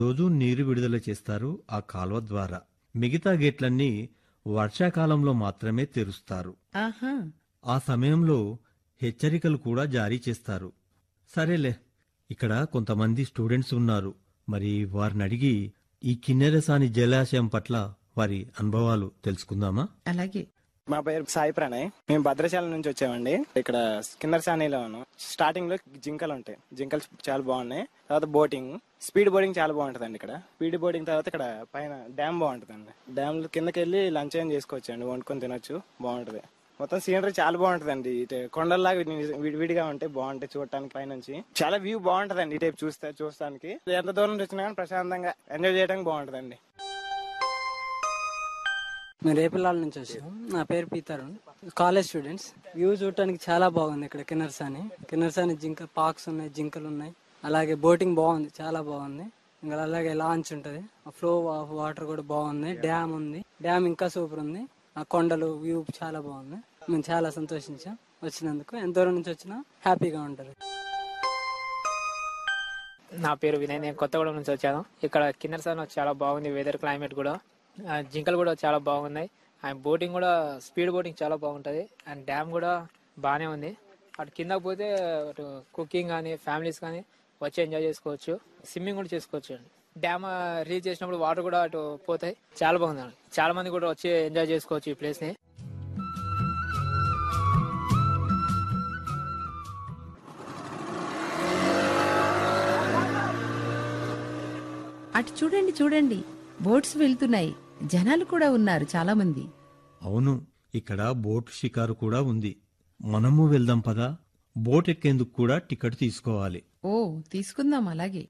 రోజు నీరు విడుదల చేస్తారు ఆ కాల్వ ద్వారా మిగతా గేట్లన్నీ వర్షాకాలంలో మాత్రమే తెరుస్తారు ఆహా ఆ సమయంలో హెచ్చరికలు కూడా జారీ చేస్తారు సరేలే ఇక్కడ కొంతమంది స్టూడెంట్స్ ఉన్నారు మరి వారిని అడిగి ఈ కిన్నెరసాని జలాశయం పట్ల వారి అనుభవాలు తెలుసుకుందామా అలాగే మా పేరు సాయి ప్రణయ్ మేము భద్రాచలం నుంచి వచ్చామండి ఇక్కడ కిన్నర్ సానీలో ఉన్నాం స్టార్టింగ్ లో జింకలు ఉంటాయి జింకలు చాలా బాగున్నాయి తర్వాత బోటింగ్ స్పీడ్ బోటింగ్ చాలా బాగుంటదండి ఇక్కడ స్పీడ్ బోటింగ్ తర్వాత ఇక్కడ పైన డ్యామ్ బాగుంటదండి డ్యామ్ కిందకి వెళ్ళి లంచ్ ఏం చేసుకోవచ్చు అండి వండుకొని తినొచ్చు బాగుంటది మొత్తం సీనరీ చాలా బాగుంటదండి ఇటు కొండల్లాగా విడి- విడివిడిగా ఉంటాయి బాగుంటాయి చూడటానికి పైనుంచి చాలా వ్యూ బాగుంటదండి ఈ టైప్ చూస్తే చూస్తానికి ఎంత దూరం నుంచి వచ్చినా కానీ ప్రశాంతంగా ఎంజాయ్ చేయడానికి బాగుంటదండి మేము రేపిల్లాల నుంచి వచ్చాం నా పేరు పీతరుణ్ కాలేజ్ స్టూడెంట్స్ వ్యూ చూడటానికి చాలా బాగుంది ఇక్కడ కిన్నర్సాని కిన్నర్సాని జింక పార్క్స్ ఉన్నాయి జింకలు ఉన్నాయి అలాగే బోటింగ్ బాగుంది చాలా బాగుంది ఇంకా అలాగే లాంచ్ ఉంటది ఫ్లో ఆఫ్ వాటర్ కూడా బాగుంది డ్యామ్ ఉంది డ్యామ్ ఇంకా సూపర్ ఉంది ఆ కొండలు వ్యూ చాలా బాగుంది మేము చాలా సంతోషించాం వచ్చినందుకు ఎంత దూరం నుంచి వచ్చినా హ్యాపీగా ఉంటారు నా పేరు వినయ్ నేను కొత్తగూడెం నుంచి వచ్చాను ఇక్కడ కిన్నెరసాన్ చాలా బాగుంది వెదర్ క్లైమేట్ కూడా ఆ, జింకలు కూడా చాలా బాగున్నాయి అండ్ బోటింగ్ కూడా స్పీడ్ బోటింగ్ చాలా బాగుంటది అండ్ డ్యామ్ కూడా బాగానే ఉంది అటు కిందకి పోతే అటు కుకింగ్ కానీ ఫ్యామిలీస్ కానీ వచ్చి ఎంజాయ్ చేసుకోవచ్చు స్విమ్మింగ్ కూడా చేసుకోవచ్చు అండి డ్యామ్ రీచ్ చేసినప్పుడు వాటర్ కూడా అటు పోతాయి చాలా బాగుంది అండి. చాలా మంది కూడా వచ్చి ఎంజాయ్ చేసుకోవచ్చు ఈ ప్లేస్ ని అటు చూడండి చూడండి బోట్స్ వెళ్తున్నాయి జనాలు కూడా ఉన్నారు చాలా మంది అవును ఇక్కడ బోట్ షికారు కూడా ఉంది మనము వెళ్దాం పదా బోట్ ఎక్కేందుకు కూడా టికెట్ తీసుకోవాలి ఓ తీసుకుందాం అలాగే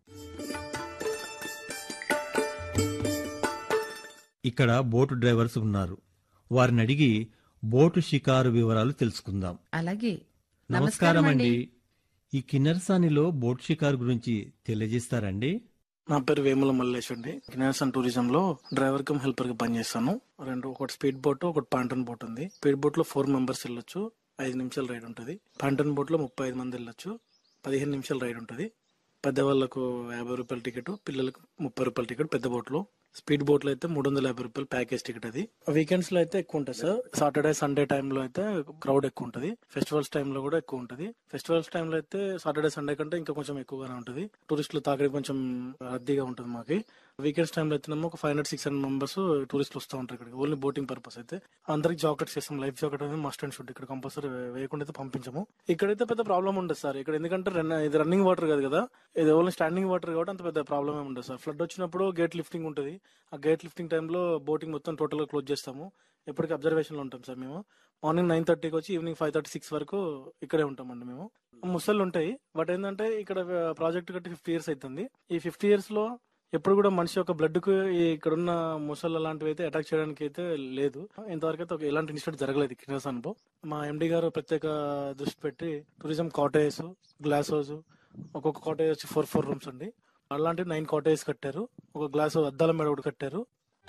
ఇక్కడ బోటు డ్రైవర్స్ ఉన్నారు వారిని అడిగి బోటు షికారు వివరాలు తెలుసుకుందాం అలాగే నమస్కారం అండి ఈ కిన్నెరసానిలో బోట్ షికారు గురించి తెలియజేస్తారండి నా పేరు వేముల మల్లేష్ అండి కినాసన్ టూరిజం లో డ్రైవర్ కమ్ హెల్పర్ గా పనిచేస్తాను రెండు ఒకటి స్పీడ్ బోట్ ఒకటి పాంటన్ బోట్ ఉంది స్పీడ్ బోట్ లో ఫోర్ మెంబర్స్ వెళ్ళొచ్చు ఐదు నిమిషాల రైడ్ ఉంటుంది పాంటన్ బోట్ లో ముప్పై ఐదు మంది వెళ్ళొచ్చు పదిహేను నిమిషాల రైడ్ ఉంటుంది పెద్దవాళ్ళకు యాభై రూపాయల టికెట్ పిల్లలకు ముప్పై రూపాయల టికెట్ పెద్ద బోట్ లో స్పీడ్ బోట్ లో అయితే మూడు వందల యాభై రూపాయలు ప్యాకేజ్ టికెట్ అది వీకెండ్స్ లో అయితే ఎక్కువ ఉంటుంది సార్ సాటర్డే సండే టైంలో అయితే క్రౌడ్ ఎక్కువ ఉంటుంది ఫెస్టివల్స్ టైంలో కూడా ఎక్కువ ఉంటుంది ఫెస్టివల్స్ టైంలో అయితే సాటర్డే సండే కంటే ఇంకా కొంచెం ఎక్కువగానే ఉంటుంది టూరిస్టులు తాకిడి కొంచెం రద్దీగా ఉంటుంది మాకి వీకెండ్స్ టైంలో అయితేనేమో ఒక five hundred six hundred members టూరిస్టులు వస్తూ ఉంటారు ఇక్కడికి ఓన్లీ బోటింగ్ పర్పస్ అయితే అందరికి జాకెట్స్ చేస్తాం లైఫ్ జాకెట్ అనేది మస్ట్ అండ్ షుడ్ ఇక్కడ కంపల్సరీ వేయకుండా అయితే పంపించము ఇక్కడైతే పెద్ద ప్రాబ్లం ఉండదు సార్ ఇక్కడ ఎందుకంటే రన్- ఇది రన్నింగ్ వాటర్ కాదు కదా ఇది ఓన్లీ స్టాండింగ్ వాటర్ కాబట్టి అంత పెద్ద ప్రాబ్లం ఏమి ఉండదు సార్ ఫ్లడ్ వచ్చినప్పుడు గేట్ లిఫ్టింగ్ ఉంటుంది ఆ గేట్ లిఫ్టింగ్ టైంలో బోటింగ్ మొత్తం టోటల్ గా క్లోజ్ చేస్తాము ఎప్పటికీ అబ్జర్వేషన్ లో ఉంటాం సార్ మేము మార్నింగ్ నైన్ థర్టీకి వచ్చి ఈవినింగ్ ఫైవ్ థర్టీ సిక్స్ వరకు ఇక్కడే ఉంటామండి మేము ముసళ్ళు ఉంటాయి బట్ ఏంటంటే ఇక్కడ ప్రాజెక్ట్ కట్టి ఫిఫ్టీ ఇయర్స్ అవుతుంది ఈ ఫిఫ్టీ ఇయర్స్ లో ఎప్పుడు కూడా మనిషి యొక్క బ్లడ్ కు ఈ ఇక్కడున్న ముసళ్ళు అలాంటివి అయితే అటాక్ చేయడానికి అయితే లేదు ఇంతవరకు అయితే ఒక ఎలాంటి ఇన్సిడెంట్ జరగలేదు కిరణ్ మా ఎండి గారు ప్రత్యేక దృష్టి పెట్టి టూరిజం కాటేజ్ గ్లాస్ హౌస్ ఒక్కొక్క కాటేజ్ వచ్చి ఫోర్ ఫోర్ రూమ్స్ అండి అలాంటి నైన్ కాటేజ్ కట్టారు ఒక గ్లాస్ అద్దాల మేడ ఒకటి కట్టారు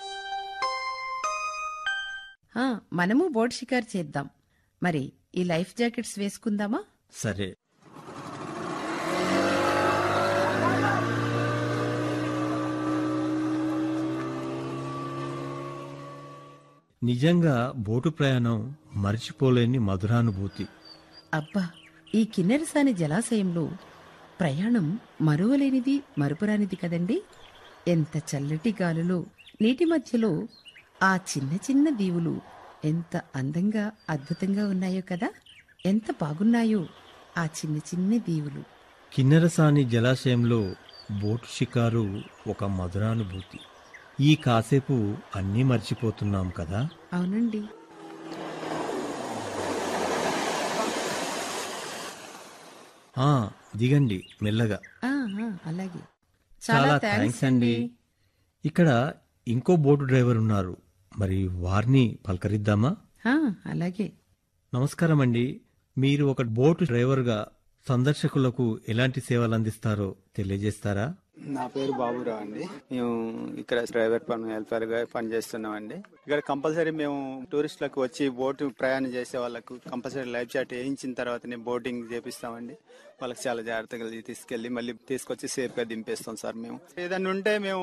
ఆ, మనము బోట్ షికారు చేద్దాం మరి ఈ లైఫ్ జాకెట్స్ వేసుకుందామా సరే నిజంగా బోటు ప్రయాణం మర్చిపోలేని మధురానుభూతి అబ్బా ఈ కిన్నెరసాని జలాశయంలో ప్రయాణం మరువలేనిది మరుపురానిది కదండి ఎంత చల్లటి గాలులో నీటి మధ్యలో ఆ చిన్న చిన్న దీవులు ఎంత అందంగా అద్భుతంగా ఉన్నాయో కదా ఎంత బాగున్నాయో ఆ చిన్న చిన్న దీవులు కిన్నెరసాని జలాశయంలో బోటు షికారు ఒక మధురానుభూతి ఈ కాసేపు అన్నీ మర్చిపోతున్నాం కదా అవునండి ఆ దిగండి మెల్లగా ఆ, ఆ, అలాగే చాలా థ్యాంక్స్ అండి ఇక్కడ ఇంకో బోటు డ్రైవర్ ఉన్నారు మరి వారిని పలకరిద్దామా ఆ, అలాగే నమస్కారం అండి మీరు ఒక బోటు డ్రైవర్గా సందర్శకులకు ఎలాంటి సేవలు అందిస్తారో తెలియజేస్తారా నా పేరు బాబురావు అండి మేము ఇక్కడ డ్రైవర్ పని హెల్పర్ గా పనిచేస్తున్నాం అండి ఇక్కడ కంపల్సరీ మేము టూరిస్టులకు వచ్చి బోటు ప్రయాణం చేసే వాళ్ళకు కంపల్సరీ లైఫ్ జాకెట్ వేయించిన తర్వాతనే బోటింగ్ చేపిస్తామండి వాళ్ళకి చాలా జాగ్రత్తగా తీసుకెళ్లి మళ్ళీ తీసుకొచ్చి సేఫ్ గా దింపేస్తాం సార్ మేము ఏదన్నా ఉంటే మేము